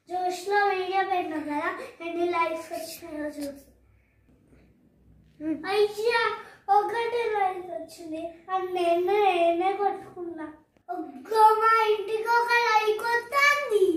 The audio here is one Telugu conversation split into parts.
జోష్లో వీడియో పెట్టినాం కదా ఎన్ని లైక్స్ వచ్చినాయో చూసి అయ్యా ఒకటి లైక్ వచ్చింది అది నేను నేనే కొట్టుకున్నా ఒక్క మా ఇంటికి ఒక లైక్ వస్తుంది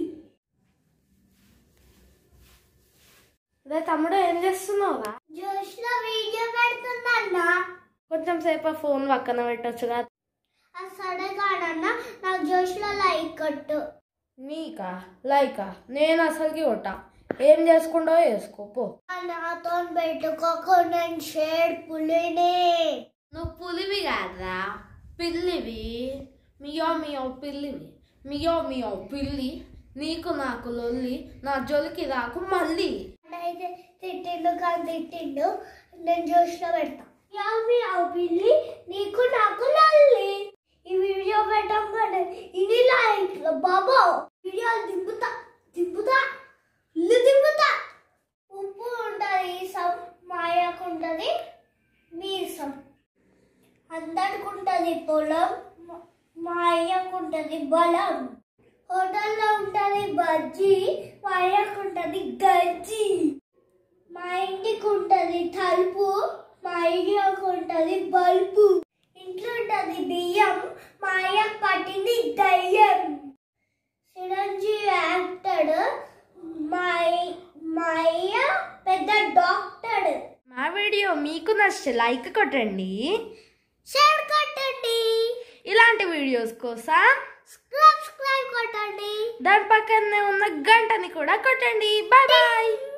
రే తమ్ముడు ఏం చేస్తున్నావురా జోష్లో వీడియో పెడుతుందన్నా కొంచెం సేపు ఆ ఫోన్ పక్కన పెట్టొచ్చుగా ఆ సరే కాడన్నా నాకు జోష్లో లైక్ కొట్టు నీకా లైకా నేను అసలుకి కొట్టా ఏం చేసుకుంటో వేసుకో పో నాతో పెట్టుకోకు నేను షేడ్ పులిని నువ్వు పులివి కాదురా పిల్లివి మియో మియో పిల్లివి మియో మియో పిల్లి నీకు నాకు లొల్లి నా జొలికి రాకు మళ్ళీ అయితే తిట్టిండు కానీ తిట్టిండు నేను జోష్లో పెడతా యావి యావు పిల్లి నీకు నాకు లల్లి ఈ వీడియో పెట్టంగానే ఇన్ని లైక్లు బాబో వీడియో దింపుతా దింపుతా ఇల్లు దింపుతా ఉప్పు ఉంటుంది సం మాయకు ఉంటుంది మీసం అందరికి ఉంటుంది పొలం మా- మా అయ్యకు ఉంటుంది బలం హోటల్లో ఉంటుంది బజ్జీ మా అయ్యకు ఉంటుంది గజ్జి మా ఇంటికి ఉంటుంది తలుపు మా అయ్యకు ఉంటుంది బల్బు ఇంట్లో ఉంటుంది బియ్యం మా అయ్యకు పట్టింది దయ్యం చిరంజీవి యాక్టర్ మా అయ్య- మా అయ్య పెద్ద డాక్టర్ మా వీడియో మీకు నచ్చితే లైక్ కొట్టండి షేర్ కొట్టండి ఇలాంటి వీడియోస్ కోసం సబ్స్క్రైబ్ కొట్టండి దాని పక్కనే ఉన్న గంటని కూడా కొట్టండి బాయ్ బాయ్